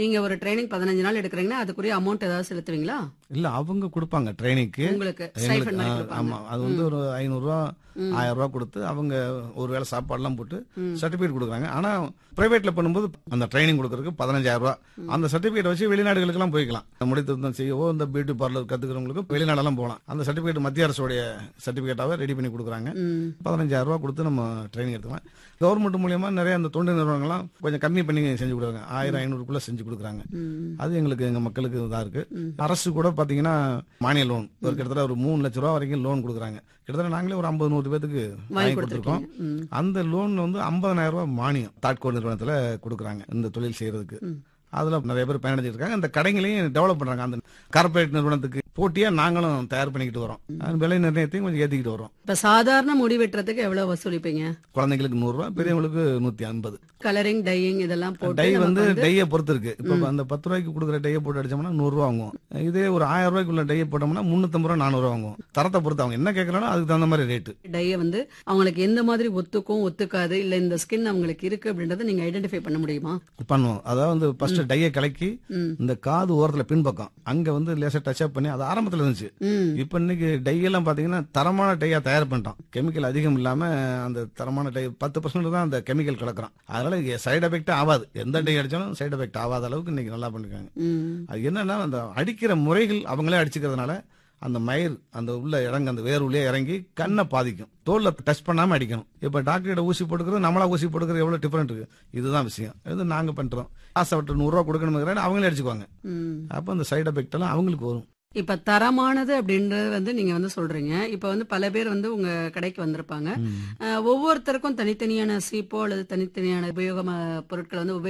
நீங்க ஒரு ட்ரைனிங் பதினஞ்சு நாள் எடுக்கிறீங்கன்னா அதுக்குரிய அமௌண்ட் ஏதாவது செலுத்துவீங்களா இல்ல அவங்க கொடுப்பாங்க ட்ரைனிங்க்கு உங்களுக்கு எங்களுக்கு ஸ்டைஃபன் மாதிரி ஆ, கொடுப்பாங்க ஆமா அது வந்து ஒரு ஐநூறு ரூபா ஆயிரம் ரூபா கொடுத்து அவங்க ஒரு வேளை சாப்பாடுலாம் போட்டு சர்டிபிகேட் கொடுக்குறாங்க ஆனா பிரைவேட்ல பண்ணும்போது அந்த ட்ரைனிங் கொடுக்கறதுக்கு பதினஞ்சாயிரம் ரூபா அந்த சர்டிபிகேட் வச்சு வெளிநாடுகளுக்கெல்லாம் போய்க்கலாம் முடித்திருத்தம் செய்யவோ இந்த பியூட்டி பார்லர் கத்துக்கிறவங்களுக்கு வெளிநாடெல்லாம் போகலாம் அந்த சர்டிபிகேட் மத்திய அரசுடைய சர்டிபிகேட்டாவே ரெடி பண்ணி கொடுக்குறாங்க ம். பதினஞ்சாயிரம் ரூபா கொடுத்து நம்ம ட்ரைனிங் எடுத்துக்கலாம் கவர்மெண்ட் மூலியமா நிறைய அந்த தொண்டு நிறுவனங்கள்லாம் கொஞ்சம் கம்மி பண்ணி செஞ்சு கொடுக்குறாங்க ஆயிரம் ஐநூறுக்குள்ள செஞ்சு கொடுக்குறாங்க ம். அது எங்களுக்கு எங்க மக்களுக்கு இதா இருக்கு அரசு கூட பாத்தீங்கன்னா மானிய லோன் ஒரு கிட்டத்தட்ட ஒரு மூணு லட்ச ரூபா வரைக்கும் லோன் கொடுக்குறாங்க கிட்டத்தட்ட நாங்களே ஒரு ஐம்பது நூறு பேத்துக்கு வாங்கி கொடுத்துருக்கோம் கொடுத்துருக்கீங்க ம். அந்த லோன் வந்து 50000 ரூபாய் மானியம் தாட்கோ நிறுவனத்துல கொடுக்குறாங்க இந்த தொழில் செய்யறதுக்கு அதுல நிறைய பேர் பயனடைஞ்சிட்டு இருக்காங்க அந்த கடைகளையும் டெவலப் பண்றாங்க அந்த கார்ப்பரேட் நிறுவனத்துக்கு போட்டியா நாங்களும் தயார் பண்ணிக்கிட்டு வரோம் அது விலை நிர்ணயத்தையும் கொஞ்சம் ஏத்திக்கிட்டு வரோம் இப்ப சாதாரண முடி வெட்டுறதுக்கு எவ்வளவு வசூலிப்பீங்க குழந்தைங்களுக்கு நூறு ரூபாய் பெரியவங்களுக்கு நூத்தி ஐம்பது கலரிங் டையிங் இதெல்லாம் போட்டு டை நமக்கு வந்து டையை பொறுத்து இருக்கு இப்ப அந்த பத்து ரூபாய்க்கு கொடுக்குற டையை போட்டு அடிச்சோம்னா நூறு ரூபா வாங்குவோம் இதே ஒரு ஆயிரம் ரூபாய்க்குள்ள டையை போட்டோம்னா முன்னூத்தம்பது ரூபா நானூறு ரூபா வாங்குவோம் தரத்தை பொறுத்து அவங்க என்ன கேட்கறானோ அதுக்கு தகுந்த மாதிரி ரேட்டு டைய வந்து அவங்களுக்கு எந்த மாதிரி ஒத்துக்கும் ஒத்துக்காது இல்ல இந்த ஸ்கின் அவங்களுக்கு இருக்கு அப்படின்றத நீங்க ஐடென்டிஃபை பண்ண முடியுமா பண்ணுவோம் அதாவது வந்து ஃபர்ஸ்ட் டையை கலக்கி ம். இந்த காது ஓரத்துல பின்பக்கம் அங்க வந்து லேசா டச் அப் பண்ணி அது ஆரம்பத்துல இருந்துச்சு ம் இப்ப இன்னைக்கு டை எல்லாம் பாத்தீங்கன்னா தரமான டையா தயார் பண்ணிட்டோம் கெமிக்கல் அதிகம் இல்லாம அந்த தரமான டை பத்து பர்சன்ட் தான் அந்த கெமிக்கல் கலக்குறோம் அதனால சைடு எஃபெக்ட் ஆகாது எந்த டை அடிச்சாலும் சைடு எஃபெக்ட் ஆகாத அளவுக்கு இன்னைக்கு நல்லா பண்ணிருக்காங்க ம் அது என்னன்னா அந்த அடிக்கிற முறைகள் அவங்களே அடிச்சுக்கிறதுனால அந்த மயிர் அந்த உள்ள இறங்க அந்த வேர் உள்ளே இறங்கி கண்ணை பாதிக்கும் தோல்ல டச் பண்ணாம அடிக்கணும் இப்ப டாக்டர்கிட்ட ஊசி போட்டுக்கிறது நம்மளா ஊசி போட்டுக்கிறது எவ்வளவு டிஃபரெண்ட் இருக்கு இதுதான் விஷயம் இது நாங்க பண்றோம் ஆசைப்பட்டு நூறு ரூபா கொடுக்கணும் அவங்களே அடிச்சுக்குவாங்க ம் அப்ப அந்த சைடு எஃபெக்ட் எல்லாம் அவங்களுக்கு வரும் இப்ப தரமானது அப்படின்றது வந்து நீங்க வந்து சொல்றீங்க இப்ப வந்து பல பேர் வந்து உங்க கடைக்கு வந்திருப்பாங்க அஹ், ஒவ்வொருத்தருக்கும் தனித்தனியான சீப்போ அல்லது தனித்தனியான உபயோக பொருட்களை வந்து